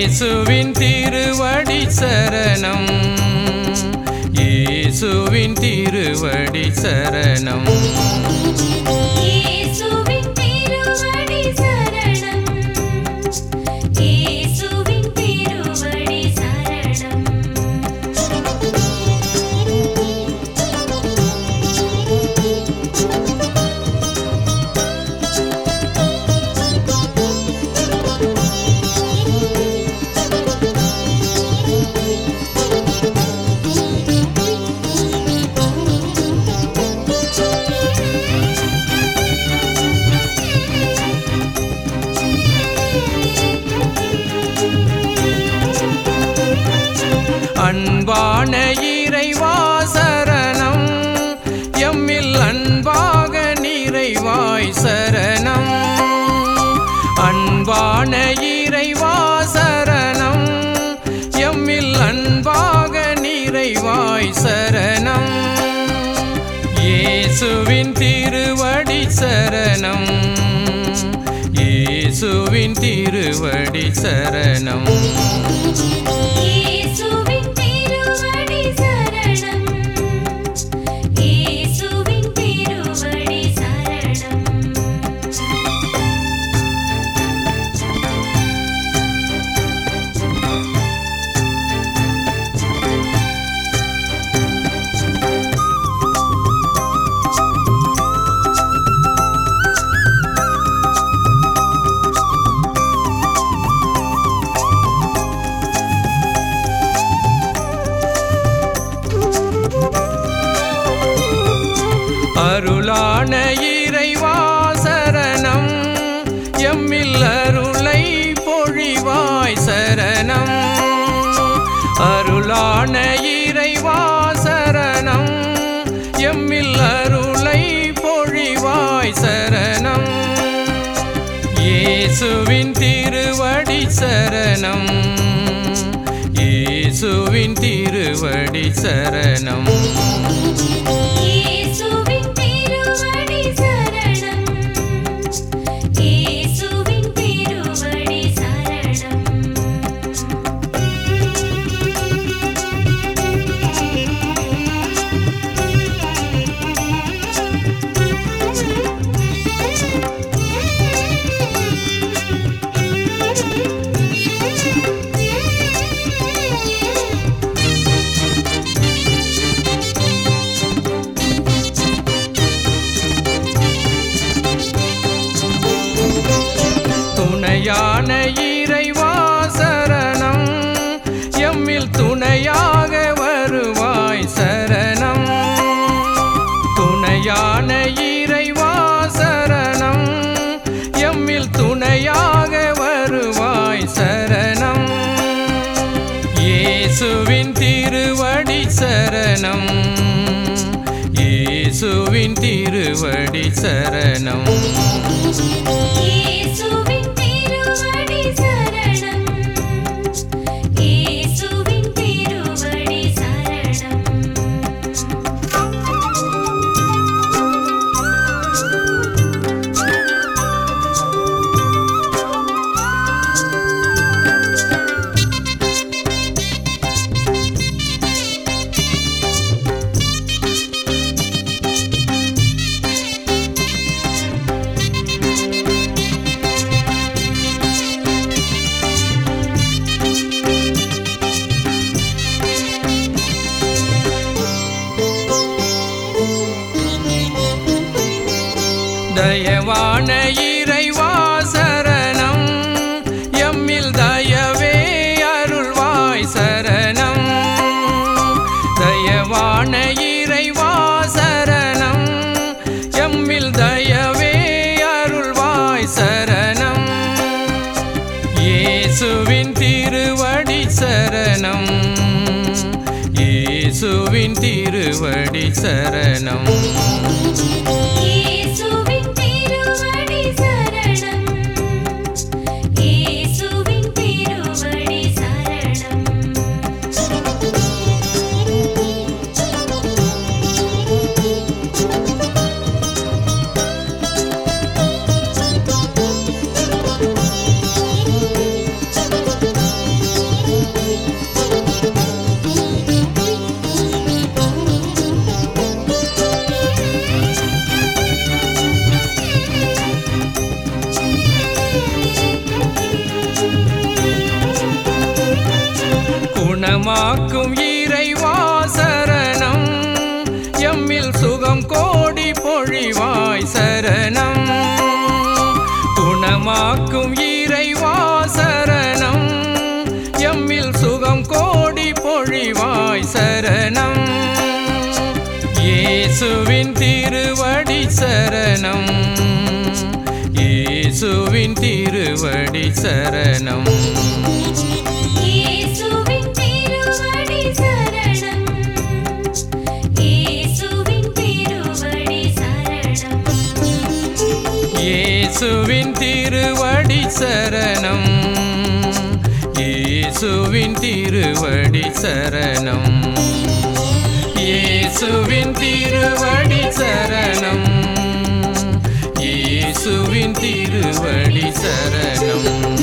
இயேசுவின் திருவடி சரணம் இயேசுவின் திருவடி சரணம் இயேசுவின் திருவடி சரணம் இயேசுவின் திருவடி சரணம் அன்பான இறைவா சரணம் எம்மில் அன்பாக நிறைவாய் சரணம் அன்பான இறைவா சரணம் எம்மில் அன்பாக நிறைவாய் சரணம் இயேசுவின் திருவடி சரணம் இயேசுவின் திருவடி சரணம் இயேசுவின் திருவடி சரணம் இயேசுவின் திருவடி சரணம் அருளான இறைவா சரணம் எம்மில் அருளை பொழிவாய் சரணம் அருளான இறைவா சரணம் எம்மில் அருளை பொழிவாய் சரணம் இயேசுவின் திருவடி சரணம் இயேசுவின் திருவடி சரணம் இயேசுவின் திருவடி சரணம் இயேசுவின் திருவடி சரணம் துணையான இறைவா சரணம் எம்மில் துணையாக வருவாய் சரணம் துணையான இறைவா சரணம் எம்மில் துணையாக வருவாய் சரணம் இயேசுவின் திருவடி சரணம் இயேசுவின் திருவடி சரணம் இயேசுவின் திருவடி சரணம் இயேசுவின் திருவடி சரணம் தயவான இறைவா சரணம் எம்மில் தயவே அருள்வாய் சரணம் தயவான இறைவா சரணம் எம்மில் தயவே அருள்வாய் சரணம் இயேசுவின் திருவடி சரணம் இயேசுவின் திருவடி சரணம் இயேசுவின் திருவடி சரணம் இயேசுவின் திருவடி சரணம் குணமாக்கும் இறைவா சரணம் எம்மில் சுகம் கோடி பொழிவாய் சரணம் குணமாக்கும் இறைவா சரணம் எம்மில் சுகம் கோடி பொழிவாய் சரணம் இயேசுவின் திருவடி சரணம் இயேசுவின் திருவடி சரணம் இயேசுவின் திருவடி சரணம் இயேசுவின் திருவடி சரணம் இயேசுவின் திருவடி சரணம் இயேசுவின் திருவடி சரணம் இயேசுவின் திருவடி சரணம் இயேசுவின் திருவடி சரணம்